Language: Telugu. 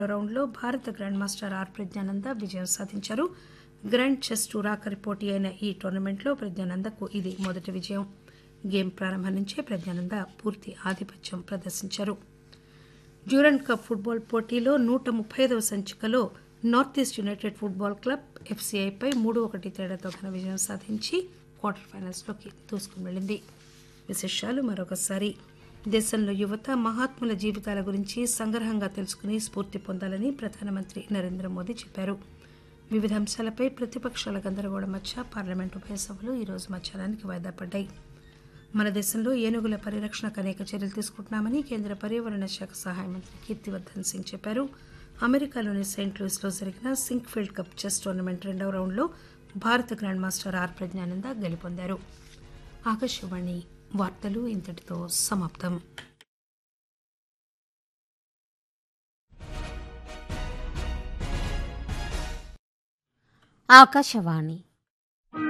రౌండ్లో భారత గ్రాండ్ మాస్టర్ ఆర్ ప్రజ్ఞానంద విజయం సాధించారు గ్రాండ్ చెస్ టూర్ ఆఖరి పోటీ అయిన ఈ టోర్నమెంట్లో ప్రజ్ఞానందకు ఇది మొదటి విజయం గేమ్ ప్రారంభం నుంచే ప్రజ్ఞానంద పూర్తి ఆధిపత్యం ప్రదర్శించారు డ్యూరెంట్ కప్ ఫుట్బాల్ పోటీలో నూట ముప్పై ఐదవ సంచికలో North East United football club ఎఫ్సీఐపై మూడు ఒకటి తేడాతో ఘన విజయం సాధించి క్వార్టర్ ఫైనల్స్లోకి దూసుకుని వెళ్ళింది విశేషాలు మరొకసారి దేశంలో యువత మహాత్ముల జీవితాల గురించి సంగ్రహంగా తెలుసుకుని స్ఫూర్తి పొందాలని ప్రధానమంత్రి నరేంద్ర మోదీ చెప్పారు వివిధ అంశాలపై ప్రతిపక్షాల గందరగోళం మధ్య పార్లమెంటు ఉభయ సభలు ఈరోజు మధ్యాహ్నానికి వాయిదా పడ్డాయి మన దేశంలో ఏనుగుల పరిరక్షణకు అనేక చర్యలు తీసుకుంటున్నామని కేంద్ర పర్యావరణ శాఖ సహాయ మంత్రి కీర్తివర్ధన్ సింగ్ చెప్పారు అమెరికాలోని సెయింట్ లూయిస్లో జరిగిన సింక్ఫీల్డ్ కప్ చెస్ టోర్నమెంట్ రెండవ రౌండ్లో భారత గ్రాండ్ మాస్టర్ ఆర్ ప్రజ్ఞానంద గెలుపొందారు ఆకాశవాణి వార్తలు ఇంతటితో సమాప్తం ఆకాశవాణి